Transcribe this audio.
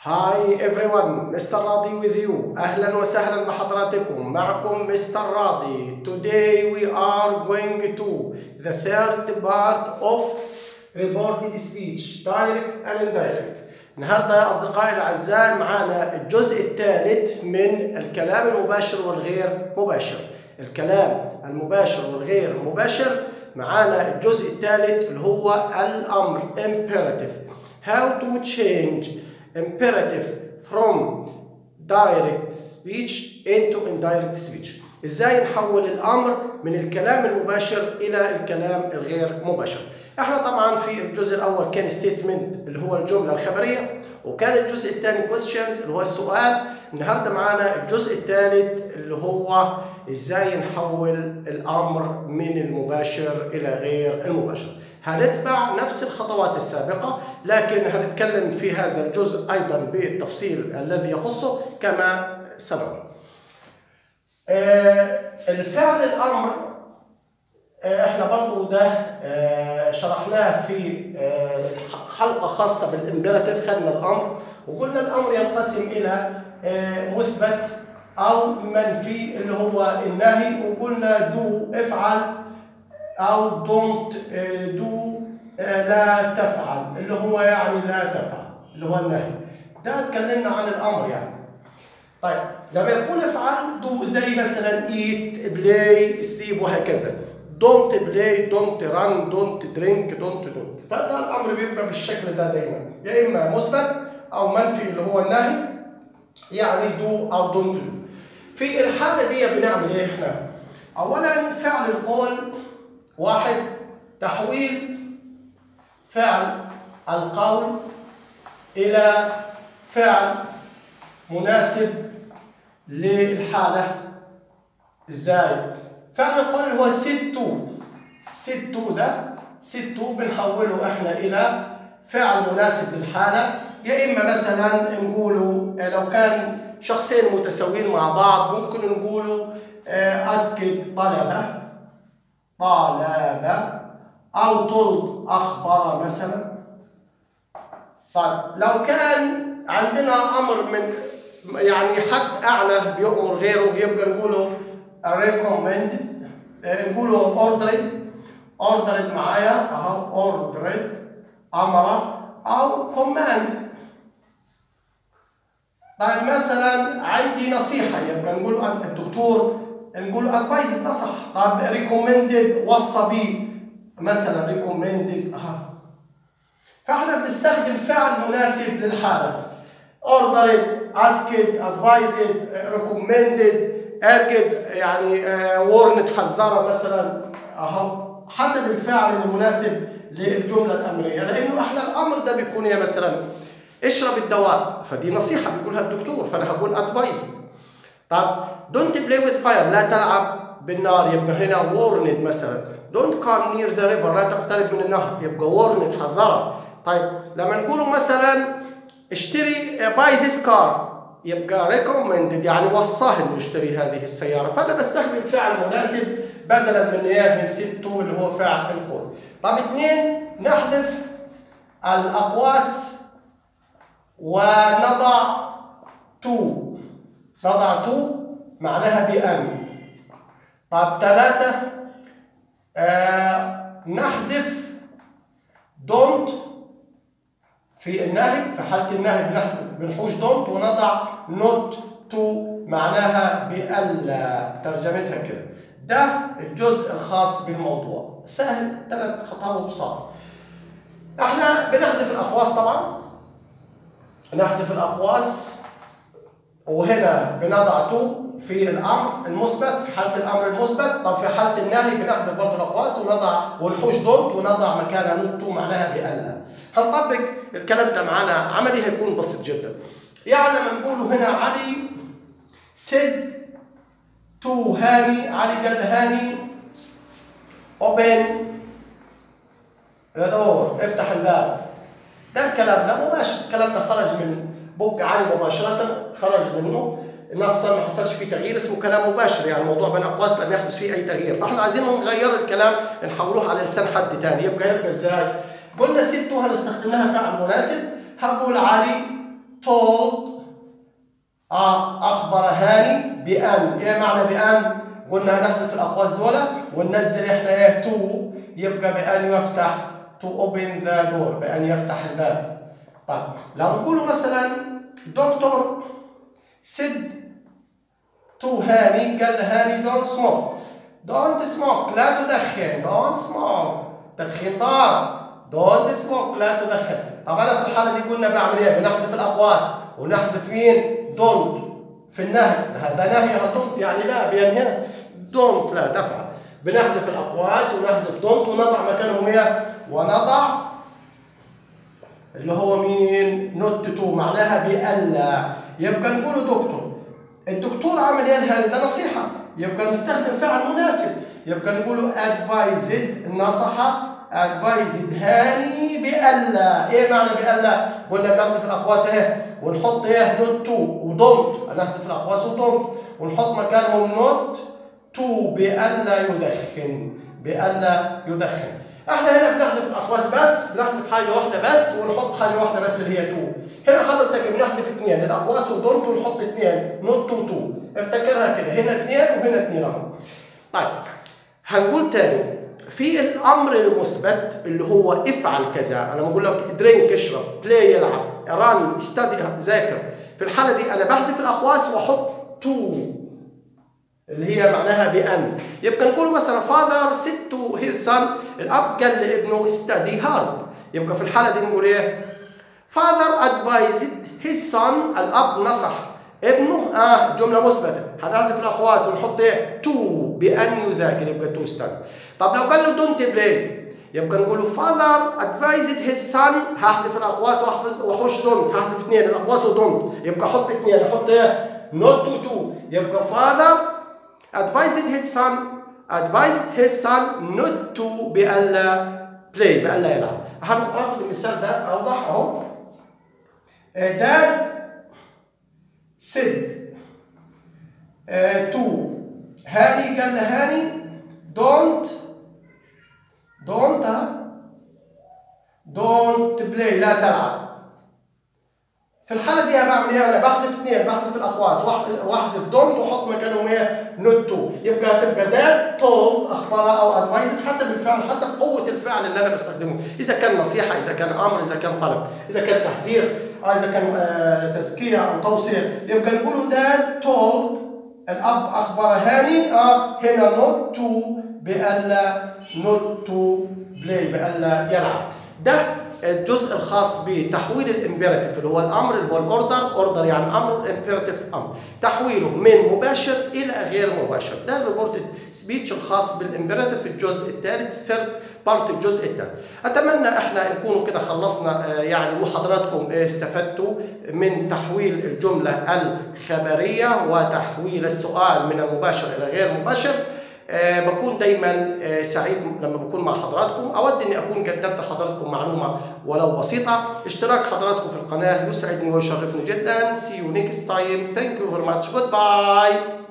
هاي everyone مستر راضي with you أهلا وسهلا بحضراتكم معكم مستر راضي Today we are going to the third part of reported speech direct and indirect النهاردة يا أصدقائي الأعزاء معانا الجزء الثالث من الكلام المباشر والغير مباشر الكلام المباشر والغير المباشر معانا الجزء الثالث اللي هو الأمر imperative how to change imperative from direct speech into indirect speech ازاي نحول الامر من الكلام المباشر الى الكلام الغير مباشر احنا طبعا في الجزء الاول كان statement اللي هو الجمله الخبريه وكان الجزء الثاني questions اللي هو السؤال النهارده معانا الجزء الثالث اللي هو ازاي نحول الامر من المباشر الى غير المباشر هنتبع نفس الخطوات السابقة لكن هنتكلم في هذا الجزء أيضا بالتفصيل الذي يخصه كما سنرى آه الفعل الأمر آه احنا برضو ده آه شرحناه في حلقة خاصة بالإمبيراتيف خدنا الأمر وقلنا الأمر ينقسم إلى مثبت أو منفي اللي هو النهي وقلنا دو افعل او دونت دو لا تفعل اللي هو يعني لا تفعل اللي هو النهي ده اتكلمنا عن الامر يعني طيب لما يكون افعل دو زي مثلا ايت بلاي سليب وهكذا دونت بلاي دونت ران دونت درينك دونت دونت فده الامر بيبقى بالشكل ده دايما يا اما مثبت او منفي اللي هو النهي يعني دو او دونت دو في الحاله دي بنعمل ايه احنا اولا فعل القول واحد تحويل فعل القول إلى فعل مناسب للحالة إزاي؟ فعل القول هو ستو ستو ده ستو بنحوله إحنا إلى فعل مناسب للحالة يا إما مثلا نقوله لو كان شخصين متساويين مع بعض ممكن نقوله أسكت طلبة طالب أو طلب أخبر مثلا طيب لو كان عندنا أمر من يعني حد أعلى بيأمر غيره يبقى نقوله recommend نقوله ordered ordered معايا أهو ordered أمر أو command طيب مثلا عندي نصيحة يبقى نقول الدكتور نقول ادفايز ده صح طب ريكومندد وصى بيه مثلا ريكومندد اها فاحنا بنستخدم فعل مناسب للحاله اوردرد اسكد ادفايزد ريكومندد ارجد يعني وورن تحذره مثلا اهو حسب الفعل المناسب للجمله الامريه لانه احنا الامر ده بيكون يا مثلا اشرب الدواء فدي نصيحه بيقولها الدكتور فانا هقول ادفايز طب دونت بلاي وذ فاير لا تلعب بالنار يبقى هنا وورند مثلا دونت كام نير ذا ريفر لا تقترب من النهر يبقى وورند حذرها طيب لما نقول مثلا اشتري باي ذيس كار يبقى ريكومندد يعني وصاه انه يشتري هذه السياره فانا بستخدم فعل مناسب بدلا من ايه من ستو اللي هو فعل القول طب اثنين نحذف الاقواس ونضع تو نضع تو معناها بأن طب ثلاثة آه نحذف don't في النهي في حالة النهي بنحذف بنحوش don't ونضع not to معناها بألا ترجمتها كده ده الجزء الخاص بالموضوع سهل ثلاث خطوات بساطة احنا بنحذف الأقواس طبعا نحذف الأقواس وهنا بنضع تو في الامر المثبت في حاله الامر المثبت طب في حاله النهي بنحذف برضه الاقواس ونضع ونحوش دونت ونضع مكانها نوت تو معناها بألا هنطبق الكلام ده معانا عملي هيكون بسيط جدا يعني لما نقول هنا علي سد تو هاني علي قال هاني اوبن دور افتح الباب ده الكلام ده مباشر الكلام ده خرج من بوك علي مباشرة خرج منه نصا ما حصلش فيه تغيير اسمه كلام مباشر يعني الموضوع بين اقواس لم يحدث فيه اي تغيير فاحنا عايزين نغير الكلام نحولوه على لسان حد ثاني يبقى يبقى ازاي؟ قلنا ستو هنستخدم لها فعل مناسب هقول علي told آه أخبر هاني بأن إيه معنى بأن؟ قلنا هنحذف الأقواس دول وننزل إحنا إيه to يبقى بأن يفتح to open the door بأن يفتح الباب طيب لو نقول مثلا دكتور سد تو هاني قال لهاني دونت سموك دونت سموك لا تدخن دونت سموك تدخين ضار دونت سموك لا تدخن طب انا في الحاله دي قلنا بعمل ايه بنحذف الاقواس ونحذف مين دونت في النهي هذا نهي دونت يعني لا بينهي دونت لا تفعل بنحذف الاقواس ونحذف دونت ونضع مكانهم ايه ونضع اللي هو مين نوت تو معناها بألا يبقى نقول دكتور الدكتور عمل ايه الهاني ده نصيحه يبقى نستخدم فعل مناسب يبقى نقول advised نصح advised هاني بألا ايه معنى بألا قلنا بنحذف الاقواس اهي ونحط ايه نوت تو ودونت هنحذف الاقواس ودونت ونحط مكانهم نوت تو بألا يدخن بألا يدخن احنا هنا بنحذف الاقواس بس بنحذف حاجه واحده بس ونحط حاجه واحده بس اللي هي تو هنا حضرتك بنحذف اثنين الاقواس ودونت ونحط اثنين نوت تو تو افتكرها كده هنا اثنين وهنا اثنين اهو طيب هنقول تاني في الامر المثبت اللي هو افعل كذا انا بقول لك درينك اشرب بلاي يلعب ران استدي ذاكر في الحاله دي انا بحذف الاقواس واحط تو اللي هي معناها بأن يبقى نقول مثلا father said to his son الأب قال لابنه study hard يبقى في الحالة دي نقول إيه father advised his son الأب نصح ابنه آه جملة مثبتة هنحذف الأقواس ونحط إيه to بأن يذاكر يبقى to study طب لو قال له don't play يبقى نقول father advised his son هحذف الأقواس وأحفظ وأحوش don't هحذف اثنين الأقواس ودونت يبقى أحط اثنين أحط إيه not to two يبقى father advised his son advised his son not to بألا play بألا يلعب هاخد المثال ده أوضح أهو dad said uh, to هاني قال لهاني don't don't don't play لا تلعب في الحالة دي بعمل ايه؟ انا بحذف اثنين بحذف الاقواس واحذف دونت واحط مكانهم ايه؟ نوت تو يبقى هتبقى ده تولد اخبار او ادفايزد حسب الفعل حسب قوة الفعل اللي انا بستخدمه، إذا كان نصيحة، إذا كان أمر، إذا كان طلب، إذا كان تحذير، أو إذا كان آه تزكية أو توصية، يبقى نقوله ده تولد الأب أخبر هاني اه هنا نوت تو بألا نوت تو بلاي بألا يلعب. ده الجزء الخاص بتحويل الامبيراتيف اللي هو الامر اللي هو الاوردر اوردر يعني امر الامبيراتيف امر تحويله من مباشر الى غير مباشر ده الريبورتد سبيتش الخاص بالامبيراتيف في الجزء الثالث ثيرد بارت الجزء الثالث اتمنى احنا نكونوا كده خلصنا يعني وحضراتكم استفدتوا من تحويل الجمله الخبريه وتحويل السؤال من المباشر الى غير مباشر أه بكون دايما أه سعيد لما بكون مع حضراتكم اود اني اكون قدمت لحضراتكم معلومه ولو بسيطه اشتراك حضراتكم في القناه يسعدني ويشرفني جدا see you next time thank you very much goodbye